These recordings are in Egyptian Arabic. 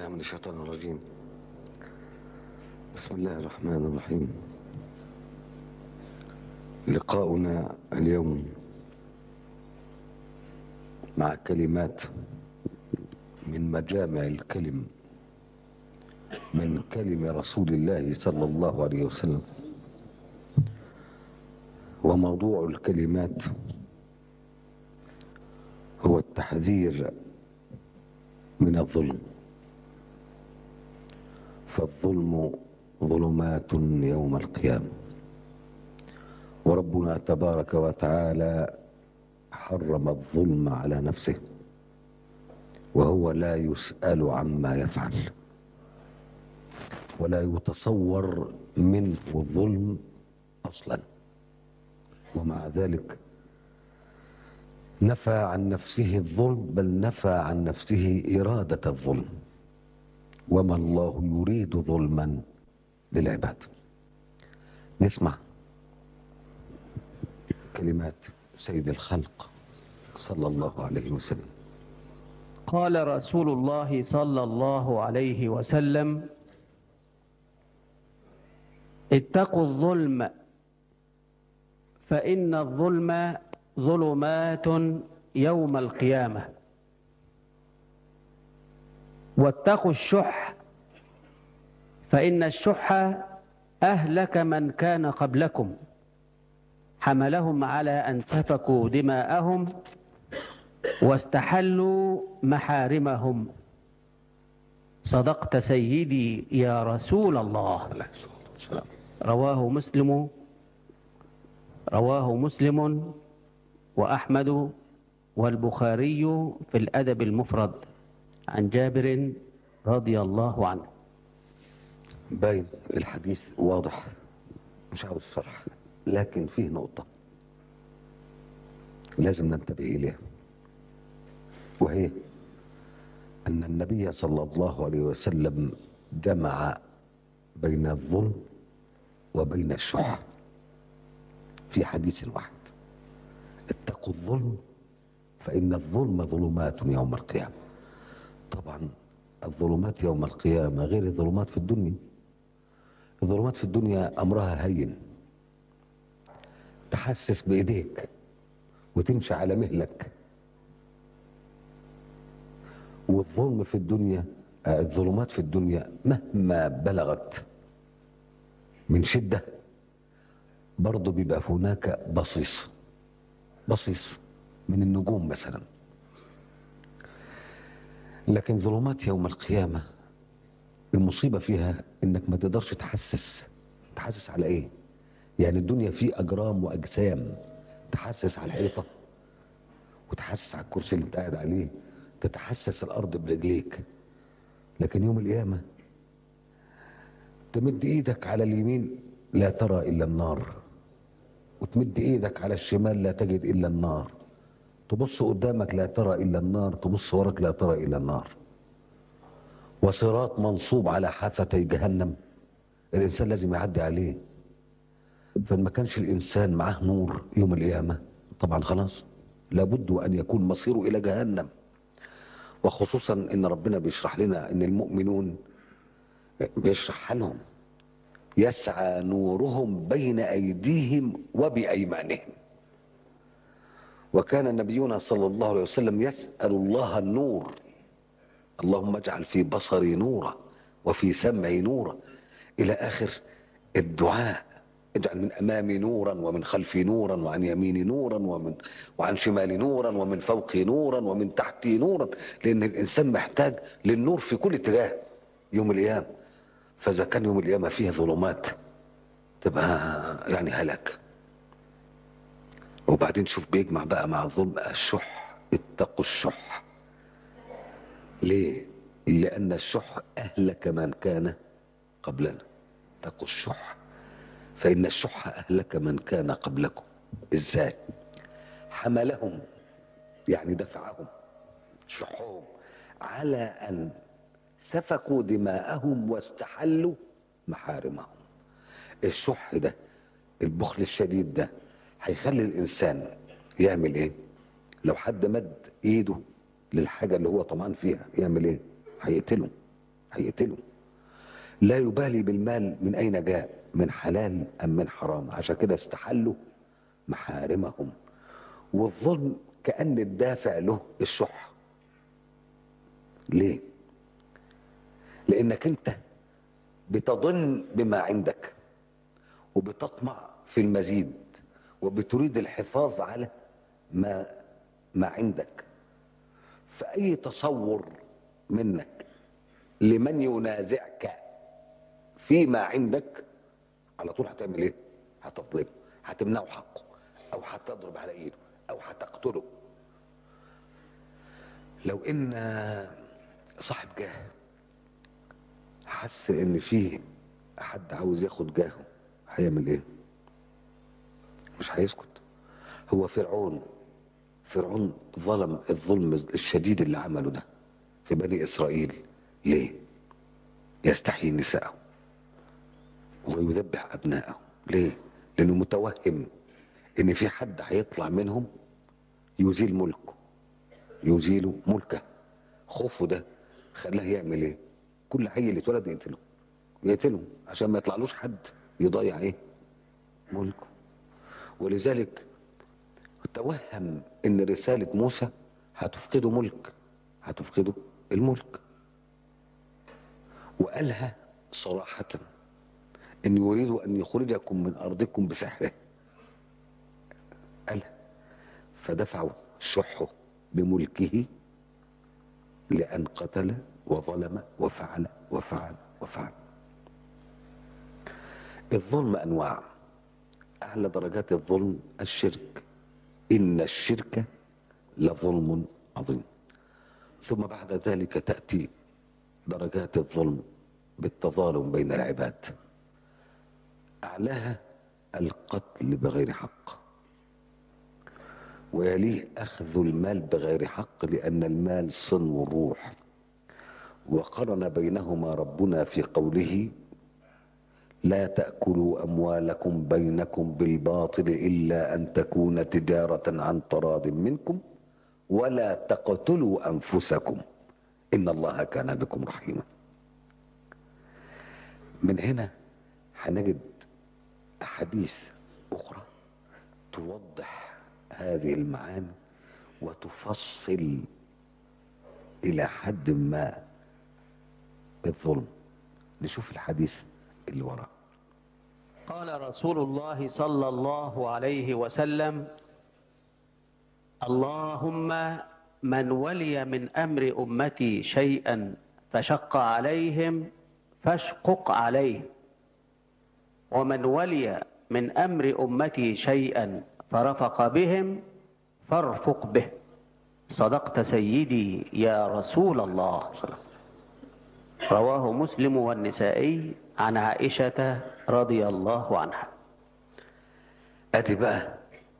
بالله من الشيطان الرجيم بسم الله الرحمن الرحيم لقاؤنا اليوم مع كلمات من مجامع الكلم من كلم رسول الله صلى الله عليه وسلم وموضوع الكلمات هو التحذير من الظلم فالظلم ظلمات يوم القيامة وربنا تبارك وتعالى حرم الظلم على نفسه وهو لا يسأل عما يفعل ولا يتصور منه الظلم أصلا ومع ذلك نفى عن نفسه الظلم بل نفى عن نفسه إرادة الظلم وما الله يريد ظلما للعباد نسمع كلمات سيد الخلق صلى الله عليه وسلم قال رسول الله صلى الله عليه وسلم اتقوا الظلم فإن الظلم ظلمات يوم القيامة واتقوا الشح فإن الشح أهلك من كان قبلكم حملهم على أن سفكوا دماءهم واستحلوا محارمهم صدقت سيدي يا رسول الله رواه مسلم رواه مسلم وأحمد والبخاري في الأدب المفرد عن جابر رضي الله عنه باين الحديث واضح مش عاوز شرح لكن فيه نقطة لازم ننتبه إليها وهي أن النبي صلى الله عليه وسلم جمع بين الظلم وبين الشح في حديث واحد اتقوا الظلم فإن الظلم ظلمات يوم القيامة طبعا الظلمات يوم القيامة غير الظلمات في الدنيا الظلمات في الدنيا أمرها هين تحسس بإيديك وتمشي على مهلك والظلم في الدنيا آه، الظلمات في الدنيا مهما بلغت من شدة برضه بيبقى هناك بصيص بصيص من النجوم مثلا لكن ظلمات يوم القيامة المصيبة فيها انك ما تقدرش تحسس تحسس على ايه يعني الدنيا فيه اجرام واجسام تحسس على الحيطة وتحسس على الكرسي اللي انت قاعد عليه تتحسس الارض برجليك لكن يوم القيامة تمد ايدك على اليمين لا ترى الا النار وتمد ايدك على الشمال لا تجد الا النار تبص قدامك لا ترى الا النار تبص وراك لا ترى الا النار وصراط منصوب على حافتي جهنم الانسان لازم يعدي عليه فما كانش الانسان معاه نور يوم القيامه طبعا خلاص لابد ان يكون مصيره الى جهنم وخصوصا ان ربنا بيشرح لنا ان المؤمنون بيشرح حالهم يسعى نورهم بين ايديهم وبايمانهم وكان نبينا صلى الله عليه وسلم يسال الله النور اللهم اجعل في بصري نورا وفي سمعي نورا الى اخر الدعاء اجعل من امامي نورا ومن خلفي نورا وعن يميني نورا ومن وعن شمالي نورا ومن فوقي نورا ومن تحتي نورا لان الانسان محتاج للنور في كل اتجاه يوم القيامه فاذا كان يوم القيامه فيه ظلمات تبقى يعني هلاك وبعدين شوف بيجمع بقى مع الظلم الشح اتقوا الشح ليه لان الشح اهلك من كان قبلنا اتقوا الشح فان الشح اهلك من كان قبلكم ازاي حملهم يعني دفعهم شحهم على ان سفكوا دماءهم واستحلوا محارمهم الشح ده البخل الشديد ده هيخلي الانسان يعمل ايه لو حد مد ايده للحاجه اللي هو طمعان فيها يعمل ايه هيقتله هيقتله لا يبالي بالمال من اين جاء من حلال ام من حرام عشان كده استحلوا محارمهم والظلم كأن الدافع له الشح ليه لانك انت بتظن بما عندك وبتطمع في المزيد وبتريد الحفاظ على ما ما عندك فأي تصور منك لمن ينازعك فيما عندك على طول هتعمل ايه؟ هتظلمه هتمنعه حقه او هتضرب على ايده او هتقتله لو ان صاحب جاه حس ان فيه حد عاوز ياخد جاهه هيعمل ايه؟ مش هيسكت هو فرعون فرعون ظلم الظلم الشديد اللي عمله ده في بني اسرائيل ليه؟ يستحيي نساءه ويذبح ابنائه ليه؟ لانه متوهم ان في حد هيطلع منهم يزيل ملكه يزيل ملكه خوفه ده خلاه يعمل ايه؟ كل عيل يتولد يقتله يقتله عشان ما يطلعلوش حد يضيع ايه؟ ملكه ولذلك توهم ان رسالة موسى هتفقده ملك هتفقده الملك وقالها صراحة ان يريد ان يخرجكم من ارضكم بسحره قالها فدفعوا شحه بملكه لأن قتل وظلم وفعل وفعل وفعل الظلم أنواع أعلى درجات الظلم الشرك إن الشرك لظلم عظيم ثم بعد ذلك تأتي درجات الظلم بالتظالم بين العباد أعلاها القتل بغير حق ويليه أخذ المال بغير حق لأن المال صنو الروح وقرن بينهما ربنا في قوله لا تأكلوا أموالكم بينكم بالباطل إلا أن تكون تجارة عن تراض منكم ولا تقتلوا أنفسكم إن الله كان بكم رحيما من هنا هنجد أحاديث أخرى توضح هذه المعاني وتفصل إلى حد ما الظلم نشوف الحديث اللي وراه قال رسول الله صلى الله عليه وسلم اللهم من ولي من امر امتي شيئا فشق عليهم فاشقق عليه ومن ولي من امر امتي شيئا فرفق بهم فارفق به صدقت سيدي يا رسول الله رواه مسلم والنسائي عن عائشه رضي الله عنها ادي بقى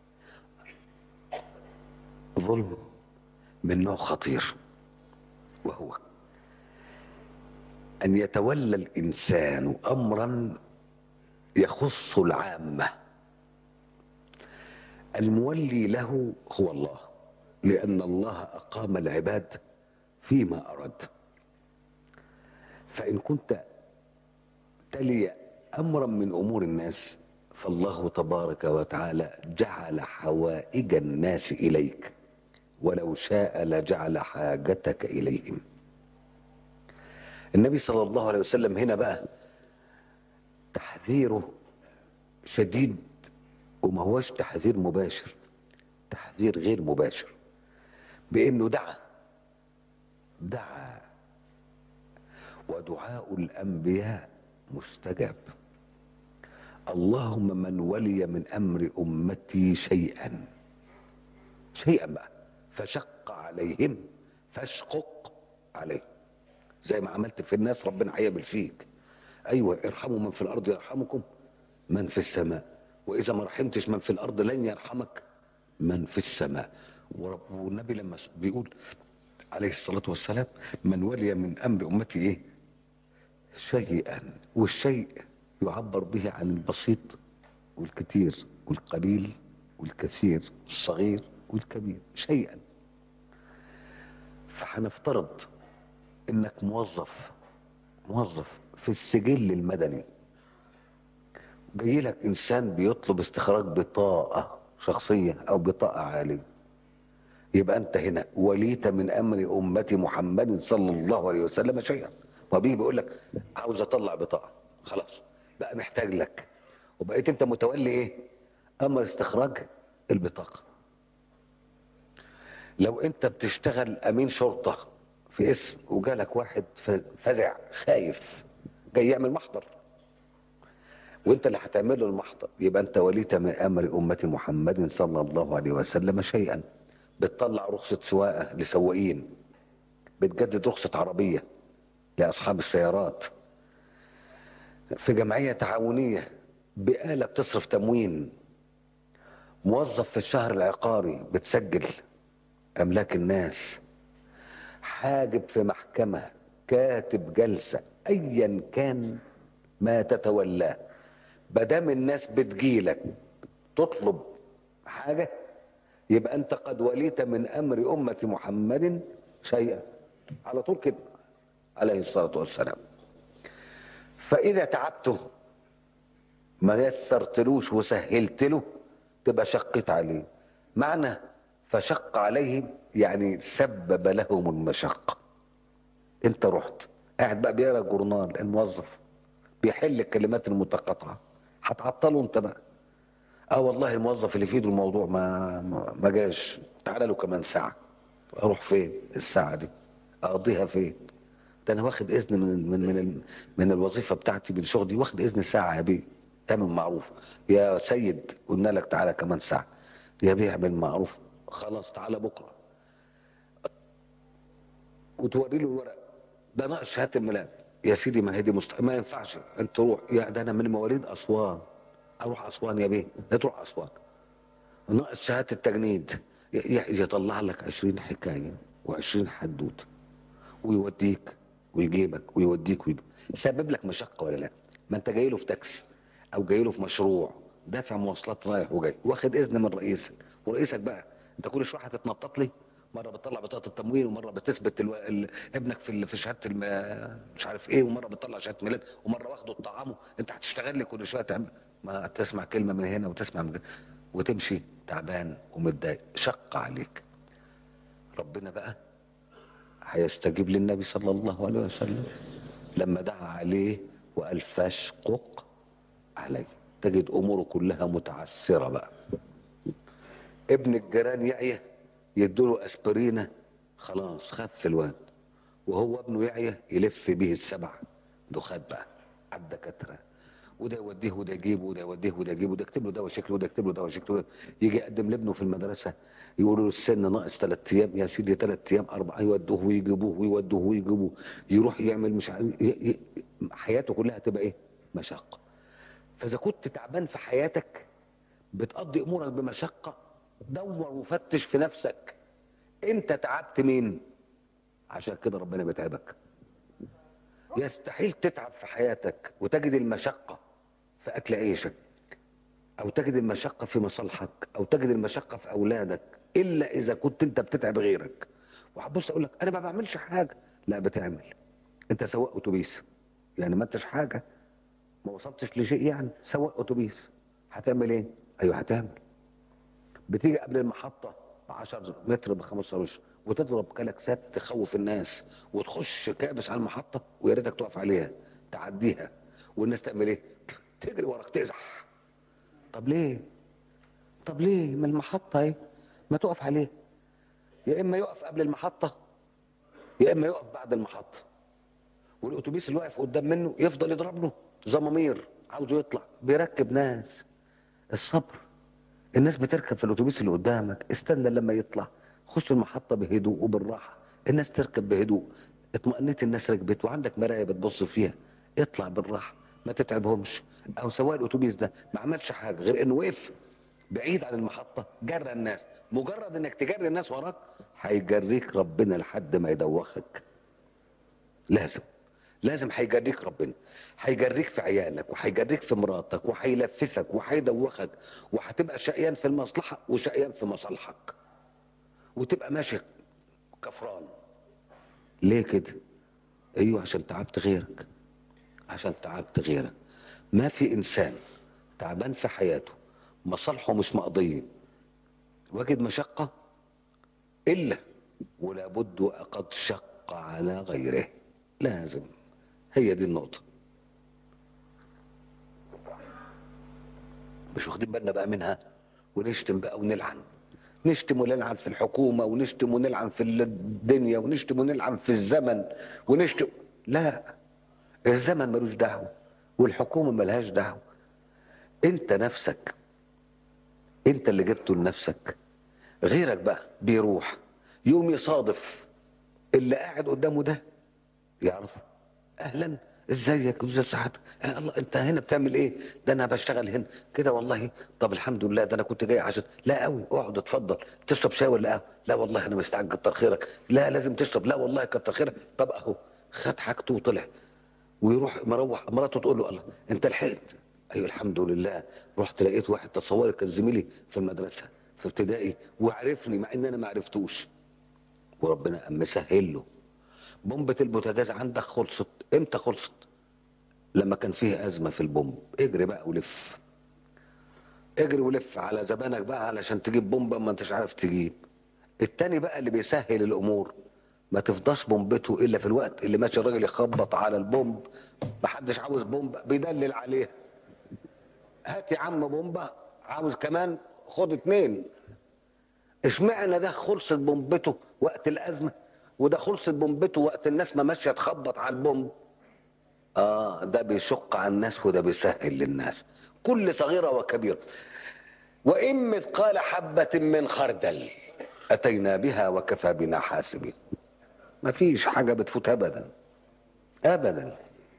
ظلم من نوع خطير وهو ان يتولى الانسان امرا يخص العامه المولي له هو الله لان الله اقام العباد فيما اراد فان كنت تلي امرا من امور الناس فالله تبارك وتعالى جعل حوائج الناس اليك ولو شاء لجعل حاجتك اليهم النبي صلى الله عليه وسلم هنا بقى تحذيره شديد وما هوش تحذير مباشر تحذير غير مباشر بانه دعا دعا ودعاء الانبياء مستجاب اللهم من ولي من امر امتي شيئا شيئا بقى فشق عليهم فاشقق عليه زي ما عملت في الناس ربنا هيعمل فيك ايوه ارحموا من في الارض يرحمكم من في السماء واذا ما رحمتش من في الارض لن يرحمك من في السماء ورب- والنبي لما س- بيقول عليه الصلاه والسلام من ولي من امر امتي ايه شيئا والشيء يعبر به عن البسيط والكثير والقليل والكثير الصغير والكبير شيئا فهنفترض انك موظف موظف في السجل المدني جاي لك انسان بيطلب استخراج بطاقه شخصيه او بطاقه عاليه يبقى انت هنا وليت من امر امه محمد صلى الله عليه وسلم شيئا وبيجي بيقول لك عاوز اطلع بطاقه خلاص بقى محتاج لك وبقيت انت متولي ايه امر استخراج البطاقه لو انت بتشتغل امين شرطه في اسم وجالك واحد ف- فزع خايف جاي يعمل محضر وانت اللي هتعمل له المحضر يبقى انت وليت من امر امه محمد صلى الله عليه وسلم شيئا بتطلع رخصه سواقه لسواقين بتجدد رخصه عربيه لاصحاب السيارات في جمعيه تعاونيه بآلة بتصرف تموين موظف في الشهر العقاري بتسجل املاك الناس حاجب في محكمه كاتب جلسه ايا كان ما تتولاه مادام الناس بتجيلك تطلب حاجه يبقى انت قد وليت من امر امه محمد شيئا على طول كده عليه الصلاه والسلام فاذا تعبته ما يسرتلوش وسهلت له تبقى شقيت عليه معنى فشق عليهم يعني سبب لهم المشقة انت رحت قاعد بقى بيقرا جورنال الموظف بيحل الكلمات المتقاطعة هتعطله انت بقى اه والله الموظف اللي في ايده الموضوع ما ما- ما جاش تعالى له كمان ساعة اروح فين الساعة دي اقضيها فين ده انا واخد اذن من من من ال- من الوظيفه بتاعتي من شغلي واخد اذن ساعه يا بيه اعمل معروف يا سيد قلنا لك تعالى كمان ساعه يا بيه اعمل معروف خلاص تعالى بكره وتوري له الورق ده ناقص شهاده الميلاد يا سيدي ما هي دي مست... ما ينفعش انت تروح يا ده انا من مواليد اسوان اروح اسوان يا بيه لا تروح اسوان ناقص شهاده التجنيد ي- ي- يطلع لك 20 حكايه و20 حدوته ويوديك ويجيبك ويوديك ويجيبك سبب لك مشقه ولا لا ما انت جاي له في تاكسي او جاي له في مشروع دافع مواصلات رايح وجاي واخد اذن من رئيسك ورئيسك بقى انت كل شويه هتتنطط لي مره بتطلع بطاقه التموين ومره بتثبت الو... ال... ابنك في ال... في شهاده الم... مش عارف ايه ومره بتطلع شهاده ميلاد ومره واخده طعامه انت هتشتغل لي كل شويه تعمل ما تسمع كلمه من هنا وتسمع من هنا وتمشي تعبان ومتضايق شق عليك ربنا بقى هيستجيب للنبي صلى الله عليه وسلم لما دعا عليه وقال فاشقق عليه تجد اموره كلها متعسره بقى ابن الجيران يعيا يدوله اسبرينه خلاص خف الواد وهو ابنه يعيا يلف به السبع دخات بقى على الدكاتره وده يوديه وده يجيبه وده يوديه وده يجيبه وده يكتب له دواء شكله وده يكتب له دواء شكله يجي يقدم لابنه في المدرسه يقولوا له السن ناقص ثلاث ايام يا سيدي ثلاث ايام اربعه يودوه ويجيبوه ويودوه ويجيبوه يروح يعمل مش عارف ي- ي- حياته كلها تبقى ايه؟ مشقه فاذا كنت تعبان في حياتك بتقضي امورك بمشقه دور وفتش في نفسك انت تعبت مين؟ عشان كده ربنا بيتعبك يستحيل تتعب في حياتك وتجد المشقه في اكل عيشك او تجد المشقه في مصالحك او تجد المشقه في اولادك الا اذا كنت انت بتتعب غيرك وهبص اقول لك انا ما بعملش حاجه لا بتعمل انت سواق اتوبيس يعني ما انتش حاجه ما وصلتش لشيء يعني سواق اتوبيس هتعمل ايه ايوه هتعمل بتيجي قبل المحطه ب 10 متر ب 15 وتضرب كلاكسات تخوف الناس وتخش كابس على المحطه ويا ريتك تقف عليها تعديها والناس تعمل ايه؟ تجري وراك تزح طب ليه؟ طب ليه؟ ما المحطه اهي ما تقف عليه يا اما يقف قبل المحطه يا اما يقف بعد المحطه والاتوبيس اللي واقف قدام منه يفضل يضرب له زمامير عاوزه يطلع بيركب ناس الصبر الناس بتركب في الاتوبيس اللي قدامك استنى لما يطلع خش المحطه بهدوء وبالراحه الناس تركب بهدوء اطمئنت الناس ركبت وعندك مرايه بتبص فيها اطلع بالراحه ما تتعبهمش او سواق الاتوبيس ده ما عملش حاجه غير انه وقف بعيد عن المحطه جرى الناس مجرد انك تجري الناس وراك هيجريك ربنا لحد ما يدوخك لازم لازم هيجريك ربنا هيجريك في عيالك وهيجريك في مراتك وهيلففك وهيدوخك وهتبقى شقيان في المصلحه وشقيان في مصالحك وتبقى ماشي كفران ليه كده ايوه عشان تعبت غيرك عشان تعبت غيرك ما في انسان تعبان في حياته مصالحه مش مقضيه وجد مشقه الا ولا بد وقد شق على غيره لازم هي دي النقطه مش واخدين بالنا بقى منها ونشتم بقى ونلعن نشتم ونلعن في الحكومة ونشتم ونلعن في الدنيا ونشتم ونلعن في الزمن ونشتم لا الزمن ملوش دعوة والحكومة ملهاش دعوة انت نفسك انت اللي جبته لنفسك غيرك بقى بيروح يوم يصادف اللي قاعد قدامه ده يعرف اهلا ازيك ازي صحتك آه الله انت هنا بتعمل ايه ده انا بشتغل هنا كده والله طب الحمد لله ده انا كنت جاي عشان لا قوي اقعد اتفضل تشرب شاي ولا قهوه لا والله انا مستعجل كتر خيرك لا لازم تشرب لا والله كتر خيرك طب اهو خد حاجته وطلع ويروح مروح مراته تقول له الله انت لحقت ايوه الحمد لله رحت لقيت واحد تصوري كان زميلي في المدرسه في ابتدائي وعرفني مع ان انا ما عرفتوش وربنا قام مسهل له بومبة البوتاجاز عندك خلصت امتى خلصت لما كان فيه أزمة في البومب اجري بقى ولف اجري ولف على زبانك بقى علشان تجيب بومبة ما انتش عارف تجيب التاني بقى اللي بيسهل الأمور ما تفضاش بومبته إلا في الوقت اللي ماشي الراجل يخبط على البومب محدش عاوز بومبة بيدلل عليها هات يا عم بومبة عاوز كمان خد اتنين اشمعنى ده خلصت بومبته وقت الأزمة وده خلصت بومبته وقت الناس ما ماشيه تخبط على البومب اه ده بيشق على الناس وده بيسهل للناس كل صغيره وكبيره وان مثقال حبه من خردل اتينا بها وكفى بنا حاسبين ما فيش حاجه بتفوت ابدا ابدا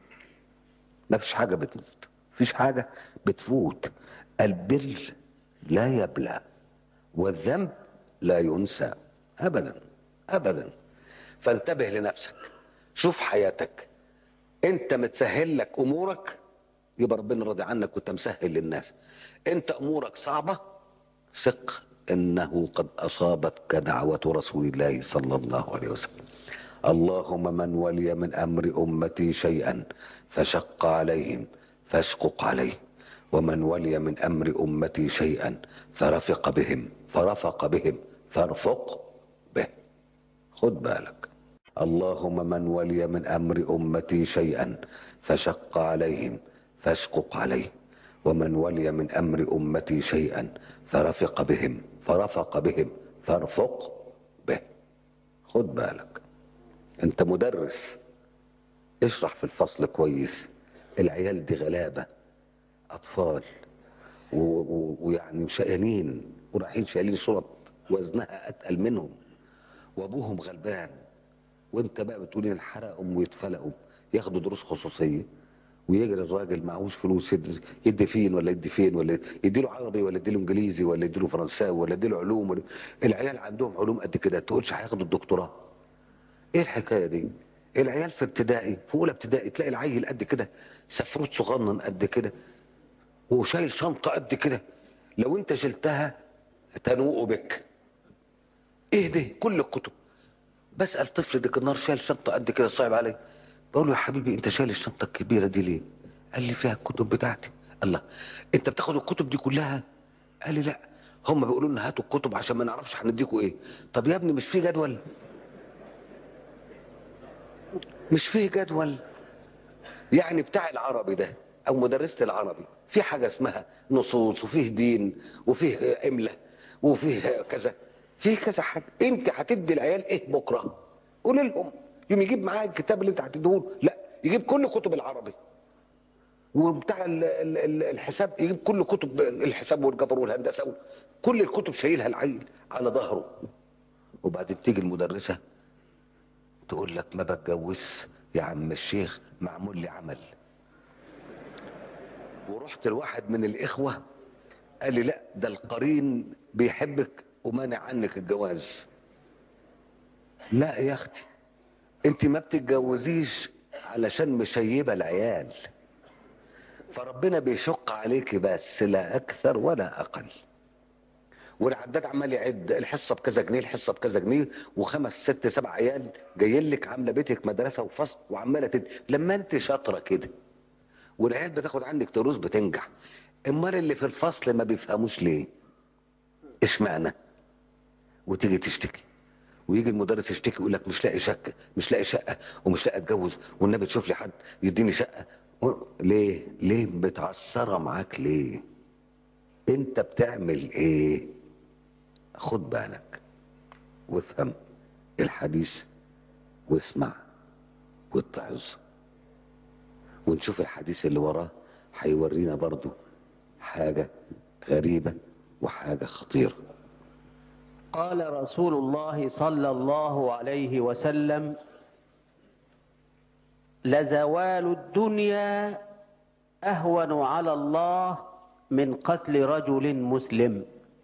ما فيش حاجه بتفوت فيش حاجه بتفوت البر لا يبلى والذنب لا ينسى ابدا ابدا فانتبه لنفسك شوف حياتك انت متسهل لك امورك يبقى ربنا راضي عنك وانت مسهل للناس انت امورك صعبه ثق انه قد اصابتك دعوه رسول الله صلى الله عليه وسلم اللهم من ولي من امر امتي شيئا فشق عليهم فاشقق عليه ومن ولي من امر امتي شيئا فرفق بهم فرفق بهم فارفق به خد بالك اللهم من ولي من امر امتي شيئا فشق عليهم فاشقق عليه ومن ولي من امر امتي شيئا فرفق بهم فرفق بهم فارفق به خد بالك انت مدرس اشرح في الفصل كويس العيال دي غلابه اطفال و- و- ويعني شقيانين ورايحين شايلين شرط وزنها اتقل منهم وابوهم غلبان وانت بقى بتقول ينحرقهم ويتفلقوا ياخدوا دروس خصوصيه ويجري الراجل معهوش فلوس يدي, يدي فين ولا يدي فين ولا يدي له عربي ولا يدي له انجليزي ولا يدي له فرنساوي ولا يدي له علوم ولا العيال عندهم علوم قد كده تقولش هياخدوا الدكتوراه ايه الحكايه دي العيال في ابتدائي في اولى ابتدائي تلاقي العيل قد كده سفروت صغنن قد كده وشايل شنطه قد كده لو انت شلتها تنوء بك ايه ده كل الكتب بسال طفل ديك النهار شايل شنطه قد كده صعب علي بقول له يا حبيبي انت شايل الشنطه الكبيره دي ليه قال لي فيها الكتب بتاعتي الله انت بتاخد الكتب دي كلها قال لي لا هم بيقولوا لنا هاتوا الكتب عشان ما نعرفش هنديكوا ايه طب يا ابني مش في جدول مش فيه جدول يعني بتاع العربي ده او مدرسة العربي في حاجة اسمها نصوص وفيه دين وفيه املة وفيه كذا فيه كذا حاجة انت هتدي العيال ايه بكرة قول لهم يوم يجيب معاه الكتاب اللي انت هتديهوله لا يجيب كل كتب العربي وبتاع ال- ال- ال- الحساب يجيب كل كتب الحساب والجبر والهندسة كل الكتب شايلها العيل على ظهره وبعدين تيجي المدرسة تقول لك ما بتجوزش يا عم الشيخ معمول لي عمل ورحت لواحد من الاخوه قال لي لا ده القرين بيحبك ومانع عنك الجواز لا يا اختي انت ما بتتجوزيش علشان مشيبه العيال فربنا بيشق عليك بس لا اكثر ولا اقل والعداد عمال يعد الحصه بكذا جنيه الحصه بكذا جنيه وخمس ست سبع عيال جايين لك عامله بيتك مدرسه وفصل وعماله تد... لما انت شاطره كده والعيال بتاخد عندك دروس بتنجح امال اللي في الفصل ما بيفهموش ليه اشمعنى وتيجي تشتكي ويجي المدرس يشتكي يقول لك مش لاقي شقه مش لاقي شقه ومش لاقي اتجوز والنبي تشوف لي حد يديني شقه و- ليه ليه بتعصرها معاك ليه انت بتعمل ايه خد بالك وافهم الحديث واسمع واتعظ ونشوف الحديث اللي وراه هيورينا برضو حاجة غريبة وحاجة خطيرة قال رسول الله صلى الله عليه وسلم لزوال الدنيا اهون على الله من قتل رجل مسلم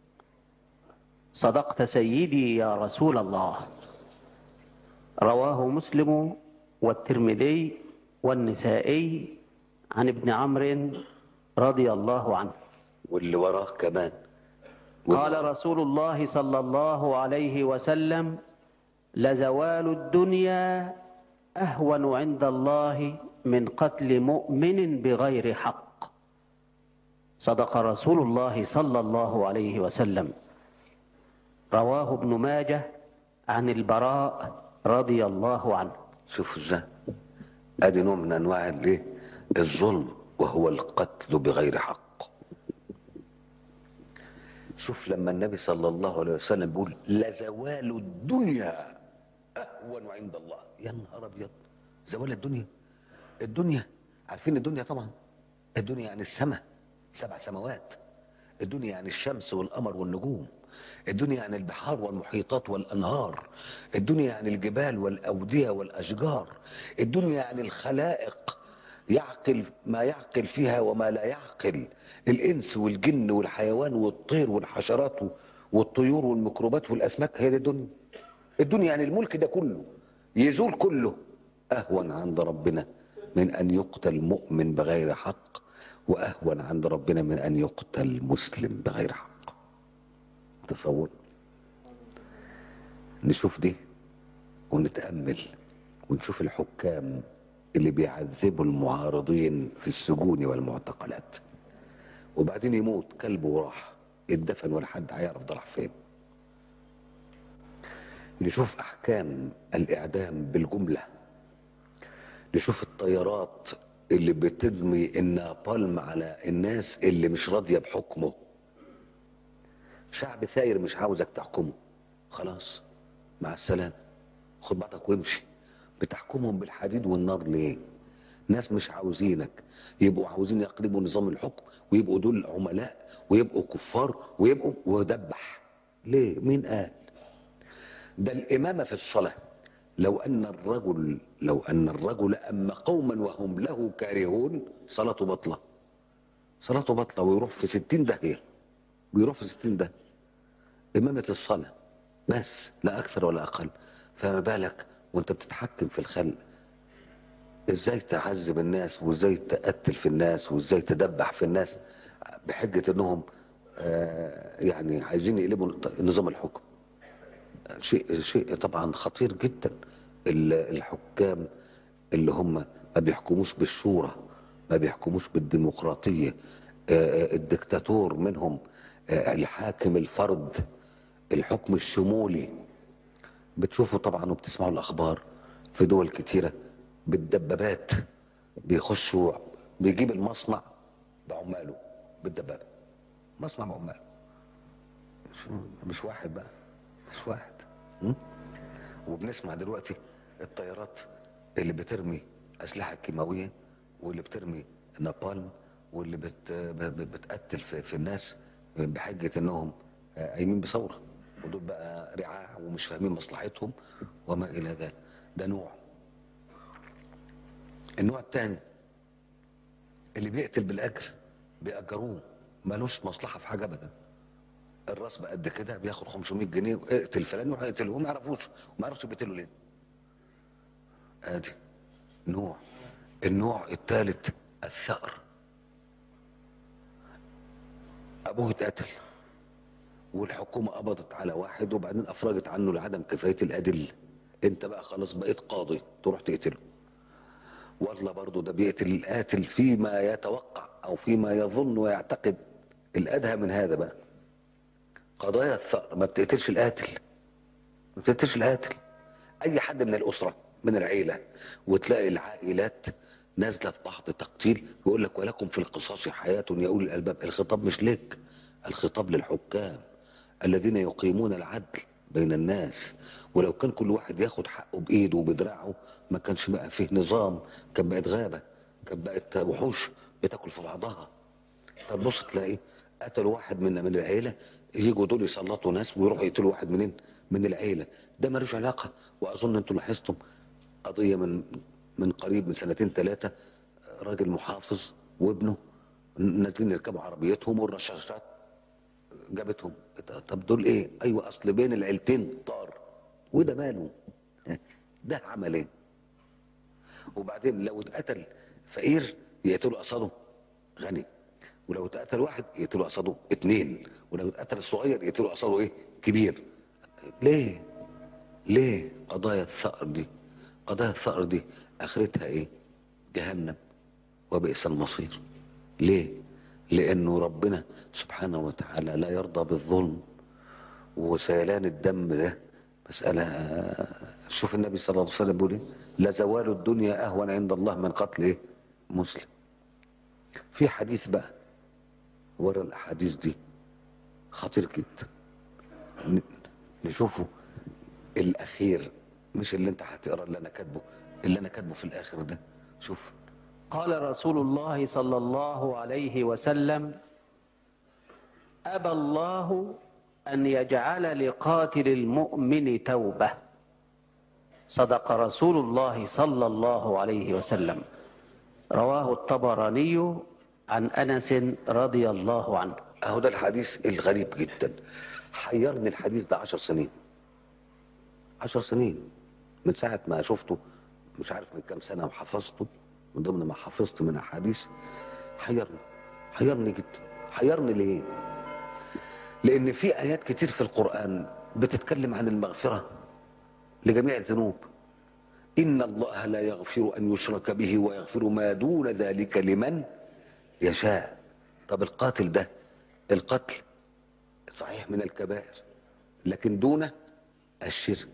صدقت سيدي يا رسول الله رواه مسلم والترمذي والنسائي عن ابن عمرو رضي الله عنه واللي وراه كمان قال رسول الله صلى الله عليه وسلم لزوال الدنيا اهون عند الله من قتل مؤمن بغير حق صدق رسول الله صلى الله عليه وسلم رواه ابن ماجه عن البراء رضي الله عنه شوفوا ازاي ادي نوع من انواع الايه الظلم وهو القتل بغير حق شوف لما النبي صلى الله عليه وسلم بيقول لزوال الدنيا اهون عند الله يا نهار ابيض زوال الدنيا الدنيا عارفين الدنيا طبعا الدنيا يعني السماء سبع سماوات الدنيا يعني الشمس والقمر والنجوم الدنيا يعني البحار والمحيطات والانهار الدنيا يعني الجبال والاوديه والاشجار الدنيا يعني الخلائق يعقل ما يعقل فيها وما لا يعقل الانس والجن والحيوان والطير والحشرات والطيور والميكروبات والاسماك هي دي الدنيا الدنيا يعني الملك ده كله يزول كله اهون عند ربنا من ان يقتل مؤمن بغير حق واهون عند ربنا من ان يقتل مسلم بغير حق تصور نشوف دي ونتامل ونشوف الحكام اللي بيعذبوا المعارضين في السجون والمعتقلات وبعدين يموت كلبه وراح اتدفن ولا حد هيعرف ده راح فين نشوف احكام الاعدام بالجمله نشوف الطيارات اللي بتدمي النابالم على الناس اللي مش راضيه بحكمه شعب ساير مش عاوزك تحكمه خلاص مع السلامه خد بعضك وامشي بتحكمهم بالحديد والنار ليه ناس مش عاوزينك يبقوا عاوزين يقلبوا نظام الحكم ويبقوا دول عملاء ويبقوا كفار ويبقوا ودبح ليه مين قال ده الإمامة في الصلاة لو أن الرجل لو أن الرجل أما قوما وهم له كارهون صلاته بطلة صلاته بطلة ويروح في ستين داهية ويروح في ستين داهية إمامة الصلاة بس لا أكثر ولا أقل فما بالك وأنت بتتحكم في الخلق ازاي تعذب الناس وازاي تقتل في الناس وازاي تدبح في الناس بحجة انهم آه، يعني عايزين يقلبوا نظام الحكم شيء شيء طبعا خطير جدا ال- الحكام اللي هم ما بيحكموش بالشورى ما بيحكموش بالديمقراطية آه، آه، الدكتاتور منهم آه، الحاكم الفرد الحكم الشمولي بتشوفوا طبعا وبتسمعوا الاخبار في دول كتيره بالدبابات بيخشوا بيجيب المصنع بعماله بالدبابه مصنع بعماله مش, مش واحد بقى مش واحد م? وبنسمع دلوقتي الطيارات اللي بترمي اسلحه كيماويه واللي بترمي نابالم واللي بت ب- ب- بتقتل في, في الناس بحجه انهم آه، قايمين بثوره ودول بقى رعاع ومش فاهمين مصلحتهم وما الى ذلك ده نوع النوع الثاني اللي بيقتل بالاجر بيأجروه ملوش مصلحه في حاجه ابدا الراس بقى قد كده بياخد 500 جنيه اقتل فلان وهيقتله وما يعرفوش وما يعرفش بيقتله ليه ادي نوع النوع الثالث الثأر ابوه اتقتل والحكومه قبضت على واحد وبعدين افرجت عنه لعدم كفايه الادله انت بقى خلاص بقيت قاضي تروح تقتله والله برضه ده بيقتل القاتل فيما يتوقع او فيما يظن ويعتقد الادهى من هذا بقى قضايا الثأر ما بتقتلش القاتل ما بتقتلش القاتل اي حد من الاسره من العيله وتلاقي العائلات نازله في بعض تقتيل يقول لك ولكم في القصاص حياه يا اولي الالباب الخطاب مش لك الخطاب للحكام الذين يقيمون العدل بين الناس ولو كان كل واحد ياخد حقه بايده وبدراعه ما كانش بقى فيه نظام كان بقت غابه كان بقت وحوش بتاكل في بعضها طب بص تلاقي قتلوا واحد من من العيله يجوا دول يسلطوا ناس ويروحوا يقتلوا واحد منين من العيله ده ملوش علاقه واظن انتوا لاحظتم قضيه من من قريب من سنتين ثلاثه راجل محافظ وابنه نازلين يركبوا عربيتهم والرشاشات جابتهم طب دول ايه ايوه اصل بين العيلتين طار وده ماله ده عمل ايه وبعدين لو اتقتل فقير يقتلوا قصاده غني ولو اتقتل واحد يقتلوا قصاده اتنين ولو اتقتل الصغير يقتلوا قصاده ايه كبير ليه ليه قضايا الثأر دي قضايا الثأر دي اخرتها ايه جهنم وبئس المصير ليه لانه ربنا سبحانه وتعالى لا يرضى بالظلم وسيلان الدم ده مسألة شوف النبي صلى الله عليه وسلم بيقول ايه لزوال الدنيا اهون عند الله من قتل ايه مسلم في حديث بقى ورا الاحاديث دي خطير جدا ن- نشوفه الاخير مش اللي انت هتقرا اللي انا كاتبه اللي انا كاتبه في الاخر ده شوف قال رسول الله صلى الله عليه وسلم أبى الله أن يجعل لقاتل المؤمن توبة صدق رسول الله صلى الله عليه وسلم رواه الطبراني عن أنس رضي الله عنه اهو ده الحديث الغريب جدا حيرني الحديث ده عشر سنين عشر سنين من ساعة ما شفته مش عارف من كام سنة وحفظته من ضمن ما حفظت من أحاديث حيرني حيرني جدا حيرني ليه لأن في آيات كتير في القرآن بتتكلم عن المغفرة لجميع الذنوب إن الله لا يغفر أن يشرك به ويغفر ما دون ذلك لمن يشاء طب القاتل ده القتل صحيح من الكبائر لكن دون الشرك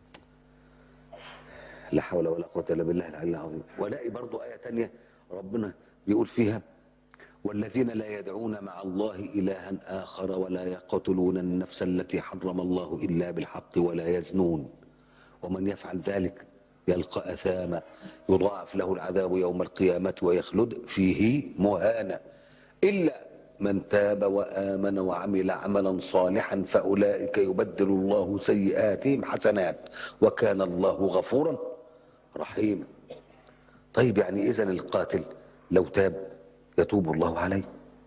لا حول ولا قوة إلا بالله العلي العظيم ولاقي برضو آية تانية ربنا بيقول فيها والذين لا يدعون مع الله إلها آخر ولا يقتلون النفس التي حرم الله إلا بالحق ولا يزنون ومن يفعل ذلك يلقى أثاما يضاعف له العذاب يوم القيامة ويخلد فيه مهانا إلا من تاب وآمن وعمل عملا صالحا فأولئك يبدل الله سيئاتهم حسنات وكان الله غفورا رحيما طيب يعني إذا القاتل لو تاب يتوب الله عليه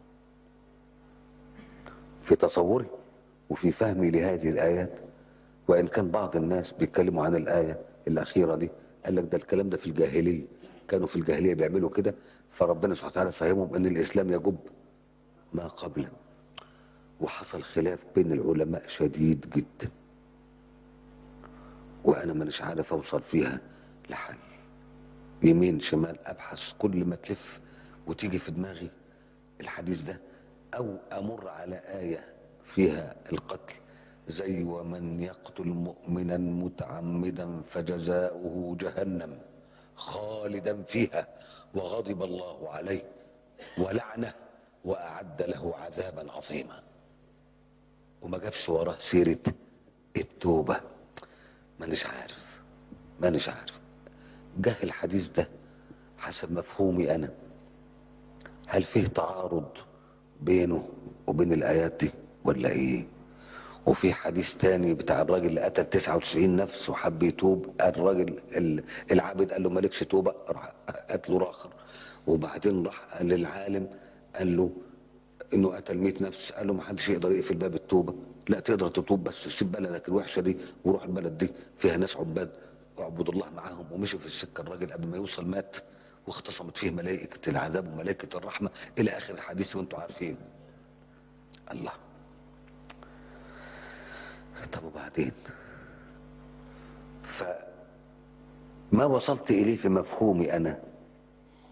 في تصوري وفي فهمي لهذه الآيات وإن كان بعض الناس بيتكلموا عن الآية الأخيرة دي قال لك ده الكلام ده في الجاهلية كانوا في الجاهلية بيعملوا كده فربنا سبحانه وتعالى فهمهم أن الإسلام يجب ما قبله وحصل خلاف بين العلماء شديد جدا وأنا مانيش عارف أوصل فيها لحل يمين شمال أبحث كل ما تلف وتيجي في دماغي الحديث ده أو أمر على آية فيها القتل زي ومن يقتل مؤمنا متعمدا فجزاؤه جهنم خالدا فيها وغضب الله عليه ولعنه وأعد له عذابا عظيما وما جابش وراه سيرة التوبة مانيش عارف مانيش عارف جه الحديث ده حسب مفهومي أنا هل فيه تعارض بينه وبين الآيات دي ولا إيه وفي حديث تاني بتاع الراجل اللي قتل 99 نفس وحب يتوب الراجل ال- العابد قال له مالكش توبة راح قتله راخر وبعدين راح للعالم قال له انه قتل 100 نفس قال له ما حدش يقدر يقفل باب التوبة لا تقدر تتوب بس سيب بلدك الوحشة دي وروح البلد دي فيها ناس عباد واعبد الله معاهم ومشي في السكة الراجل قبل ما يوصل مات واختصمت فيه ملائكة العذاب وملائكة الرحمة إلى آخر الحديث وانتم عارفين الله طب وبعدين فما وصلت إليه في مفهومي أنا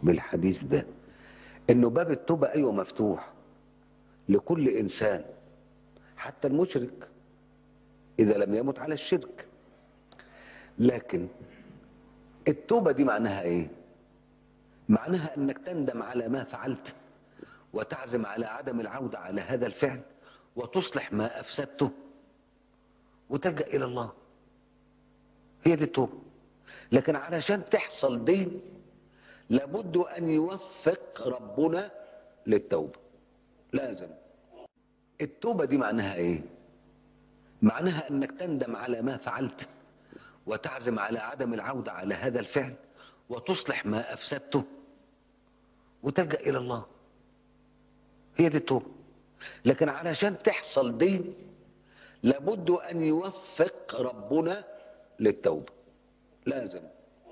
من الحديث ده انه باب التوبة ايوه مفتوح لكل انسان حتى المشرك اذا لم يمت على الشرك لكن التوبة دي معناها ايه معناها انك تندم على ما فعلت وتعزم على عدم العودة على هذا الفعل وتصلح ما افسدته وتلجأ الى الله هي دي التوبة لكن علشان تحصل دي لابد ان يوفق ربنا للتوبة لازم التوبة دي معناها ايه معناها انك تندم على ما فعلت وتعزم على عدم العودة على هذا الفعل وتصلح ما افسدته وتلجأ الى الله هي دي التوبة لكن علشان تحصل دي لابد ان يوفق ربنا للتوبة لازم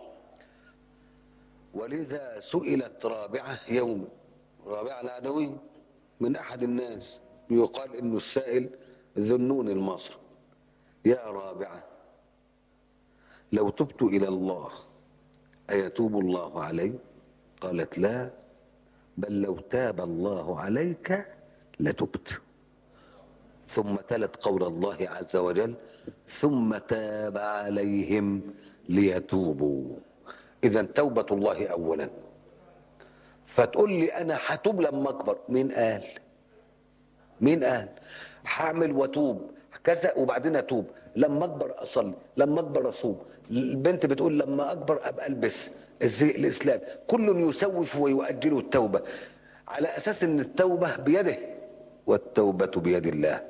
ولذا سئلت رابعة يوم رابعة العدوي من أحد الناس يقال إنه السائل ذنون المصر يا رابعة لو تبت إلى الله أيتوب الله علي قالت لا بل لو تاب الله عليك لتبت ثم تلت قول الله عز وجل ثم تاب عليهم ليتوبوا اذا توبه الله اولا فتقول لي انا هتوب لما اكبر مين قال مين قال هعمل واتوب كذا وبعدين اتوب لما اكبر اصلي لما اكبر اصوم البنت بتقول لما اكبر ابقى البس الزي الاسلام كل يسوف ويؤجل التوبه على اساس ان التوبه بيده والتوبه بيد الله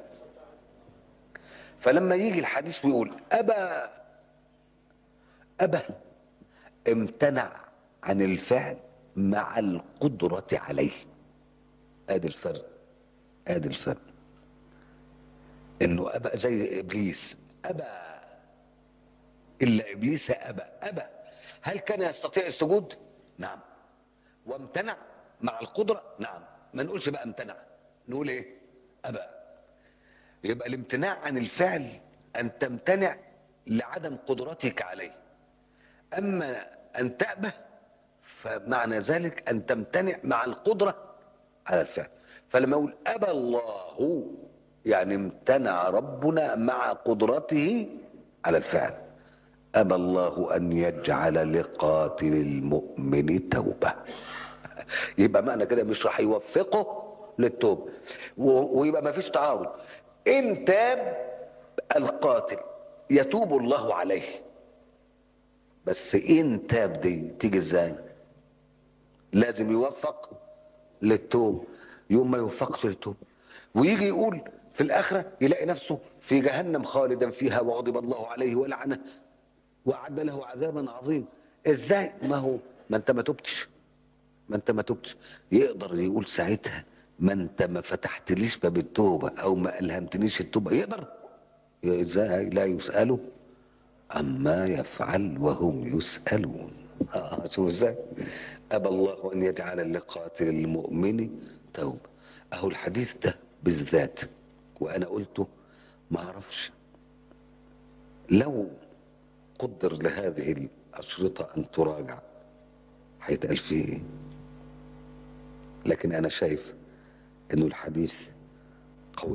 فلما يجي الحديث ويقول ابى ابى امتنع عن الفعل مع القدرة عليه ادي الفرق ادي الفرق انه ابى زي ابليس ابى الا ابليس ابى ابى هل كان يستطيع السجود نعم وامتنع مع القدرة نعم ما نقولش بقى امتنع نقول ايه ابى يبقى الامتناع عن الفعل ان تمتنع لعدم قدرتك عليه اما ان تأبه فمعنى ذلك ان تمتنع مع القدرة على الفعل فلما يقول ابى الله يعني امتنع ربنا مع قدرته على الفعل ابى الله ان يجعل لقاتل المؤمن توبه يبقى معنى كده مش راح يوفقه للتوبه و- ويبقى ما فيش تعارض ان تاب القاتل يتوب الله عليه بس ان تاب دي تيجي ازاي لازم يوفق للتوب يوم ما يوفقش للتوب ويجي يقول في الاخره يلاقي نفسه في جهنم خالدا فيها وغضب الله عليه ولعنه واعد له عذابا عظيما ازاي ما هو ما انت ما تبتش ما انت ما تبتش يقدر يقول ساعتها ما انت ما فتحتليش باب التوبه او ما الهمتنيش التوبه يقدر ازاي لا يسالوا عما يفعل وهم يسالون اه شوف ازاي ابى الله ان يجعل لقاتل المؤمن توبه اهو الحديث ده بالذات وانا قلته ما اعرفش لو قدر لهذه الاشرطه ان تراجع هيتقال فيه ايه لكن انا شايف انه الحديث قوي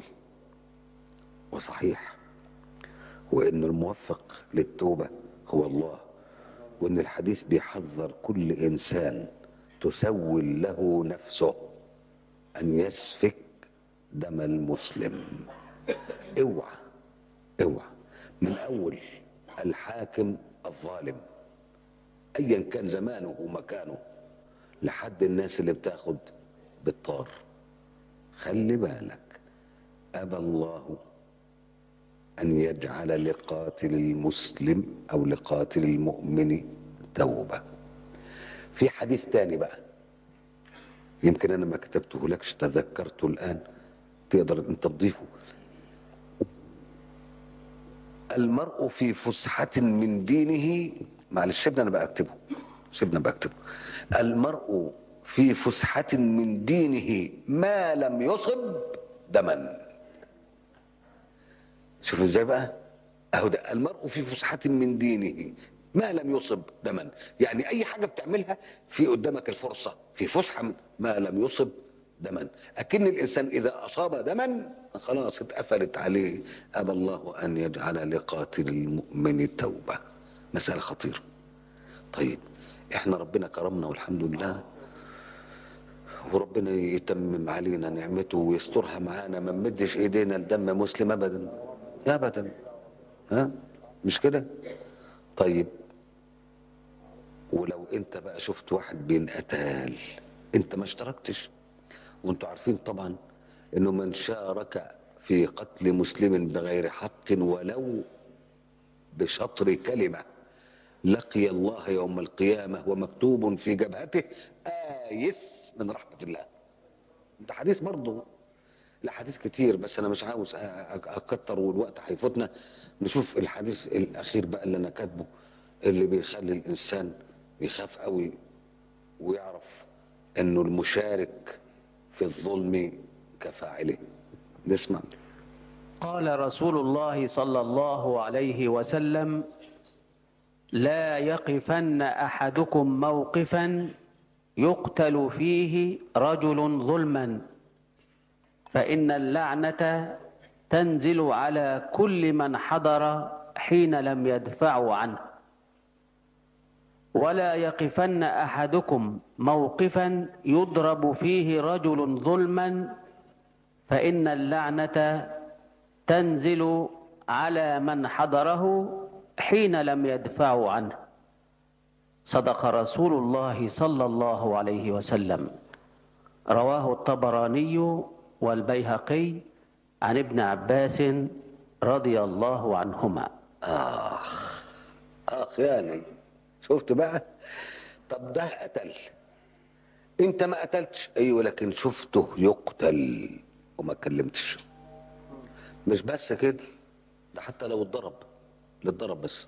وصحيح وان الموفق للتوبه هو الله وان الحديث بيحذر كل انسان تسول له نفسه ان يسفك دم المسلم اوعى اوعى من اول الحاكم الظالم ايا كان زمانه ومكانه لحد الناس اللي بتاخد بالطار خلي بالك ابى الله ان يجعل لقاتل المسلم او لقاتل المؤمن توبه في حديث تاني بقى يمكن انا ما كتبته لكش تذكرته الان تقدر انت تضيفه المرء في فسحة من دينه معلش سيبنا انا بقى اكتبه سيبنا بقى اكتبه المرء في فسحة من دينه ما لم يصب دما شوف ازاي بقى اهو ده المرء في فسحة من دينه ما لم يصب دما يعني اي حاجه بتعملها في قدامك الفرصه في فسحه ما لم يصب دما اكن الانسان اذا اصاب دما خلاص اتقفلت عليه ابى الله ان يجعل لقاتل المؤمن توبه مساله خطيره طيب احنا ربنا كرمنا والحمد لله وربنا يتمم علينا نعمته ويسترها معانا ما نمدش ايدينا لدم مسلم ابدا ابدا ها مش كده طيب ولو انت بقى شفت واحد بينقتل انت ما اشتركتش وانتوا عارفين طبعا انه من شارك في قتل مسلم بغير حق ولو بشطر كلمه لقي الله يوم القيامه ومكتوب في جبهته آيس من رحمه الله ده حديث برضه الاحاديث كتير بس انا مش عاوز أ- أ- اكتر والوقت هيفوتنا نشوف الحديث الاخير بقى اللي انا كاتبه اللي بيخلي الانسان يخاف قوي ويعرف انه المشارك في الظلم كفاعله نسمع قال رسول الله صلى الله عليه وسلم لا يقفن احدكم موقفا يقتل فيه رجل ظلما فان اللعنه تنزل على كل من حضر حين لم يدفعوا عنه ولا يقفن احدكم موقفا يضرب فيه رجل ظلما فان اللعنه تنزل على من حضره حين لم يدفعوا عنه صدق رسول الله صلى الله عليه وسلم رواه الطبراني والبيهقي عن ابن عباس رضي الله عنهما اخ اخ يعني شفت بقى طب ده قتل انت ما قتلتش ايوه لكن شفته يقتل وما كلمتش مش بس كده ده حتى لو اتضرب للضرب بس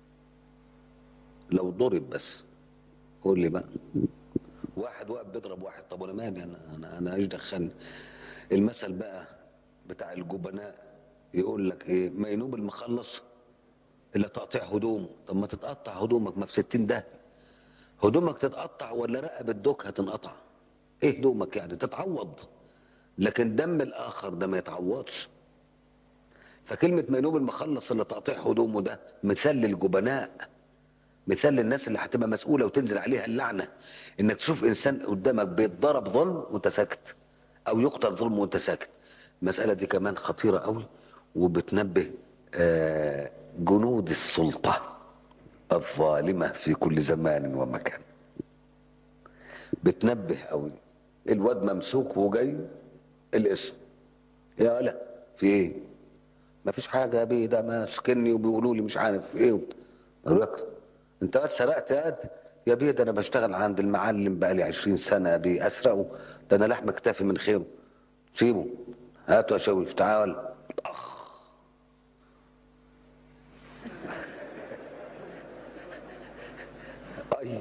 لو ضرب بس قول لي بقى واحد واقف بيضرب واحد طب وانا مالي انا انا انا ايش دخلني المثل بقى بتاع الجبناء يقول لك ايه ما ينوب المخلص الا تقطيع هدومه طب ما تتقطع هدومك ما في 60 ده هدومك تتقطع ولا رقبه دوك هتنقطع ايه هدومك يعني تتعوض لكن دم الاخر ده ما يتعوضش فكلمه مينوب المخلص اللي تقطيع هدومه ده مثال للجبناء مثال للناس اللي هتبقى مسؤوله وتنزل عليها اللعنه انك تشوف انسان قدامك بيتضرب ظلم وانت ساكت او يقتل ظلم وانت ساكت المساله دي كمان خطيره قوي وبتنبه آه، جنود السلطه الظالمه في كل زمان ومكان بتنبه قوي الواد ممسوك وجاي الاسم يا ولا في ايه ما فيش حاجه يا بيه ده ماسكني وبيقولوا لي مش عارف ايه أقول لك انت بس سرقت يا قد يا بيه ده انا بشتغل عند المعلم بقالي 20 سنه يا بيه اسرقه ده انا لحم اكتفي من خيره سيبه هاته يا شويش تعال اخ أي.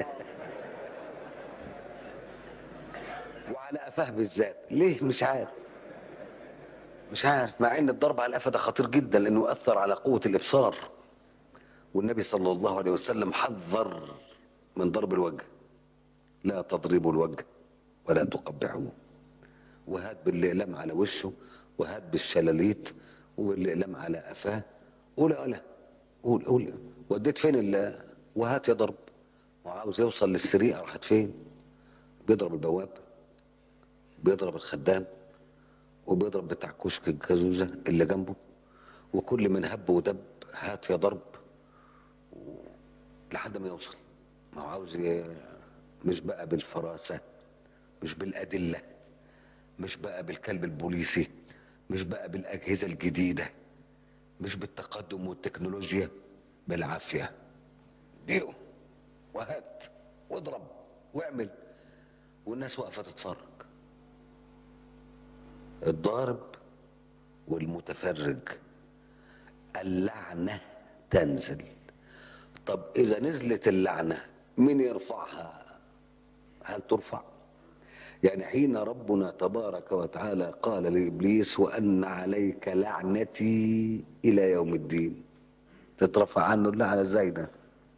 وعلى قفاه بالذات ليه مش عارف مش عارف مع ان الضرب على القفا ده خطير جدا لانه يؤثر على قوه الابصار والنبي صلى الله عليه وسلم حذر من ضرب الوجه لا تضربوا الوجه ولا تقبحوه وهات بالاقلام على وشه وهات بالشلاليت والاقلام على قفاه قول قولها قول قول وديت فين ال وهات يضرب وعاوز يوصل للسريقه راحت فين بيضرب البواب بيضرب الخدام وبيضرب بتاع كشك الجازوزه اللي جنبه وكل من هب ودب هات يا ضرب لحد ما يوصل ما هو عاوز ي- مش بقى بالفراسه مش بالادله مش بقى بالكلب البوليسي مش بقى بالاجهزه الجديده مش بالتقدم والتكنولوجيا بالعافيه ديقه وهات واضرب واعمل والناس واقفه تتفرج الضارب والمتفرج اللعنه تنزل طب اذا نزلت اللعنه مين يرفعها هل ترفع يعني حين ربنا تبارك وتعالى قال لابليس وان عليك لعنتي الى يوم الدين تترفع عنه اللعنه ازاي ده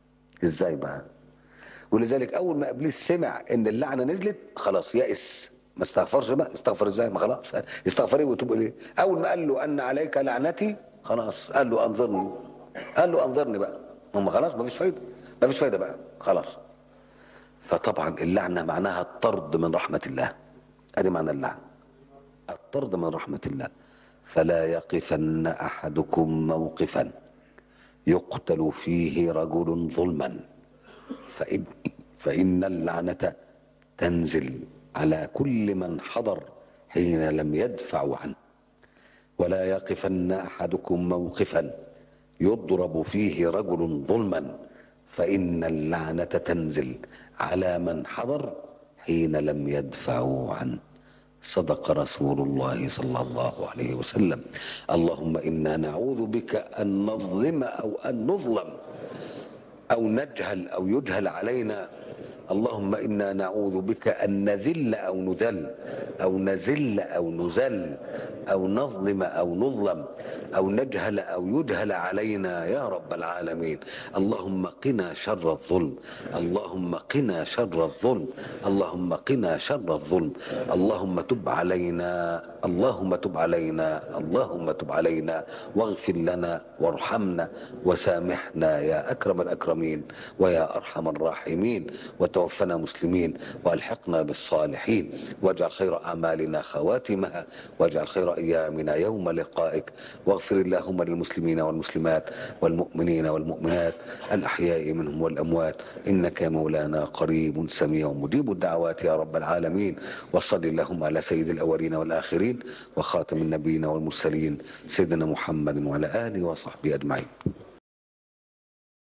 ازاي بقى ولذلك اول ما ابليس سمع ان اللعنه نزلت خلاص يأس ما استغفرش بقى استغفر ازاي ما خلاص استغفر ايه وتوب اليه اول ما قال له ان عليك لعنتي خلاص قال له انظرني قال له انظرني بقى هم خلاص ما فيش فايده ما فيش فايده بقى خلاص فطبعا اللعنه معناها الطرد من رحمه الله ادي معنى اللعنه الطرد من رحمه الله فلا يقفن احدكم موقفا يقتل فيه رجل ظلما فإن, فإن اللعنة تنزل على كل من حضر حين لم يدفع عنه ولا يقفن أحدكم موقفا يضرب فيه رجل ظلما فإن اللعنة تنزل على من حضر حين لم يدفعوا عنه صدق رسول الله صلى الله عليه وسلم اللهم إنا نعوذ بك أن نظلم أو أن نظلم أو نجهل أو يجهل علينا اللهم إنا نعوذ بك أن نذل أو نذل أو نزل أو نزل أو نظلم أو نظلم أو نجهل أو يجهل علينا يا رب العالمين اللهم قنا شر الظلم اللهم قنا شر الظلم اللهم قنا شر الظلم اللهم تب علينا اللهم تب علينا اللهم تب علينا واغفر لنا وارحمنا وسامحنا يا أكرم الأكرمين ويا أرحم الراحمين وتوفنا مسلمين والحقنا بالصالحين واجعل خير اعمالنا خواتمها واجعل خير ايامنا يوم لقائك واغفر اللهم للمسلمين والمسلمات والمؤمنين والمؤمنات الاحياء منهم والاموات انك يا مولانا قريب سميع مجيب الدعوات يا رب العالمين وصل اللهم على سيد الاولين والاخرين وخاتم النبيين والمرسلين سيدنا محمد وعلى اله وصحبه اجمعين